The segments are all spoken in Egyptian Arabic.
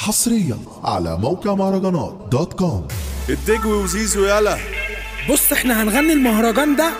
حصريا على موقع مهرجانات دوت كوم الدجوي وزيزو يلا بص احنا هنغني المهرجان ده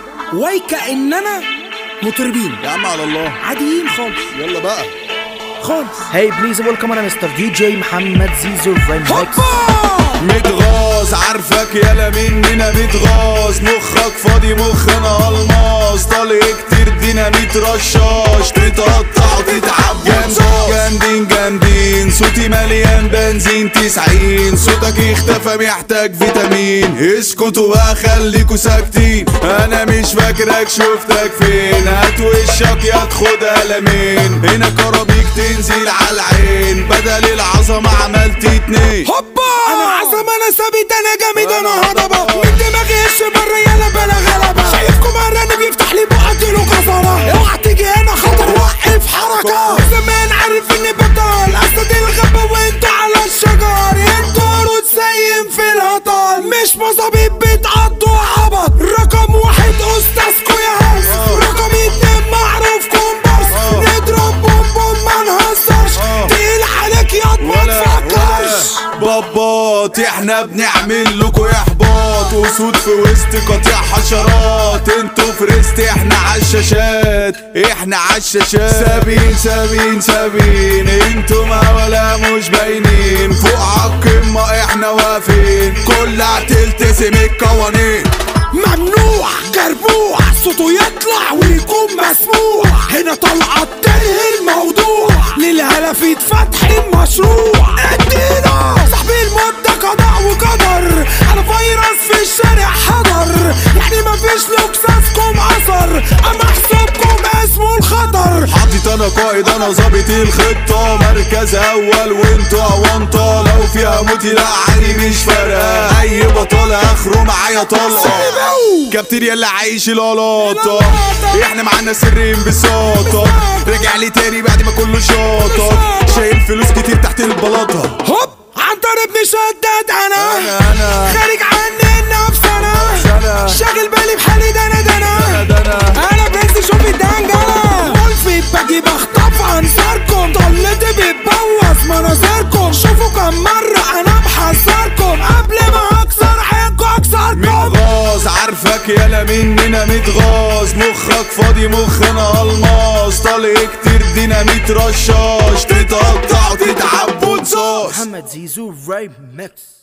وكأننا مطربين يا عم على الله عاديين خالص يلا بقى خالص Hey, please welcome on Mr. DJ محمد زيزو remix. هوبا متغاظ عارفك يلا مننا متغاظ مخك فاضي مخنا الماس طالع كتير ديناميت رشاش تتقطع وتتعب جامدين جامدين جامدين صوتي مليان بنزين تسعين صوتك اختفى محتاج فيتامين اسكتوا بقى خليكوا ساكتين انا مش فاكرك شفتك فين هات وشك يا تاخد قلمين هنا كرابيك تنزل على العين بدل العظمة عملت اتنين هوبا انا عظم انا ثابت انا جامد انا هضبه من دماغي ايش بره يلا بلا غلبه شايفكم مرة بيفتح لي بقى اديله كسره اوعى تيجي هنا خطر وقف حركه زمان عارف اني بطل اسد الغابه وانتوا على الشجر انتوا عروض سايم في الهطل مش مظابيط بتعضوا عبط رقم واحد استاذكوا يا هرس رقم اتنين معروف كومبارس نضرب بوم بوم ما نهزرش تقيل عليك ياض ما تفكرش بابات احنا بنعمل لكم احباط اسود في وسط قطيع حشرات انتوا في ريست احنا عالشاشات احنا عالشاشات سابين سابين سابين انتوا ما ولا مش باينين فوق عالقمة احنا واقفين كلها تلتزم القوانين ممنوع جربوع صوته يطلع ويكون مسموع هنا طلعت تنهي الموضوع للهلفيت فتح المشروع ادينا صاحبي المدة قضاء وقدر انا فيروس في الشارع حضر يعني مفيش لوكساسكم اثر اما حسابكم اسمه الخطر حاطط انا قائد انا ظابط الخطة مركز اول وانتوا اونطة لو فيها موتي لا عادي مش فارقة اي بطل اخره معايا طلقة كابتن يلا عايش القلاطة احنا معانا سر انبساطة رجع لي تاني بعد ما كله شاطة شايل فلوس كتير تحت البلاطة هوب عنتر ابن شداد انا أنا- أنا. خارج عني النفس انا أنا. شاغل بالي بحالي ده انا ده انا ده أنا. انا برنس شوف الدنجلة مولفي باجي بخطف انصاركم طلتي بتبوظ مناظركم شوفوا كم مرة انا بحذركم قبل ما اكسر عينكم اكسركم متغاظ عارفك يلا مننا متغاظ مخك فاضي مخنا الماس طالع كتير ديناميت رشاش تتقطع وتتعب وتصاص محمد زيزو remix.